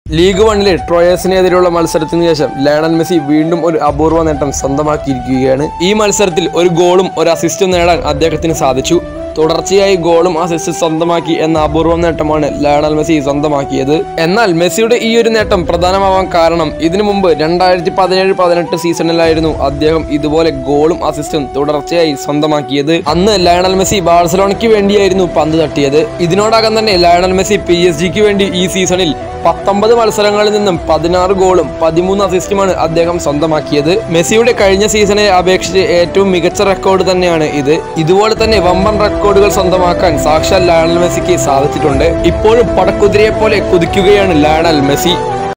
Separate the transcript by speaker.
Speaker 1: league വണ്ണിലെ ട്രോയേഴ്സിനെതിരെയുള്ള മത്സരത്തിന് ശേഷം ലയണൽ മെസ്സി വീണ്ടും ഒരു അപൂർവ നേട്ടം സ്വന്തമാക്കിയിരിക്കുകയാണ് ഈ മത്സരത്തിൽ ഒരു ഗോളും ഒരു അസിസ്റ്റും നേടാൻ അദ്ദേഹത്തിന് സാധിച്ചു തുടർച്ചയായി ഗോളും അസിസ്റ്റ് സ്വന്തമാക്കി എന്ന അപൂർവ നേട്ടമാണ് ലയണൽ മെസ്സി സ്വന്തമാക്കിയത് എന്നാൽ മെസ്സിയുടെ ഈ ഒരു നേട്ടം പ്രധാനമാവാൻ കാരണം ഇതിനു മുമ്പ് രണ്ടായിരത്തി പതിനേഴ് പതിനെട്ട് സീസണിലായിരുന്നു അദ്ദേഹം ഇതുപോലെ ഗോളും അസിസ്റ്റും തുടർച്ചയായി സ്വന്തമാക്കിയത് അന്ന് ലയണൽ മെസ്സി ബാഴ്സലോണയ്ക്ക് വേണ്ടിയായിരുന്നു പന്ത് തട്ടിയത് ഇതിനോടകം തന്നെ ലയണൽ മെസ്സി പി എസ് ജിക്ക് വേണ്ടി ഈ സീസണിൽ പത്തൊമ്പത് മത്സരങ്ങളിൽ നിന്നും പതിനാറ് ഗോളും പതിമൂന്ന് അസിസ്റ്റുമാണ് അദ്ദേഹം സ്വന്തമാക്കിയത് മെസ്സിയുടെ കഴിഞ്ഞ സീസണെ അപേക്ഷിച്ച് ഏറ്റവും മികച്ച റെക്കോർഡ് തന്നെയാണ് ഇത് ഇതുപോലെ തന്നെ വമ്പൻ റെക്കോർഡുകൾ സ്വന്തമാക്കാൻ സാക്ഷാൽ ലയണൽ മെസ്സിക്ക് സാധിച്ചിട്ടുണ്ട് ഇപ്പോഴും പടക്കുതിരയെ പോലെ കുതിക്കുകയാണ് ലയണൽ മെസ്സി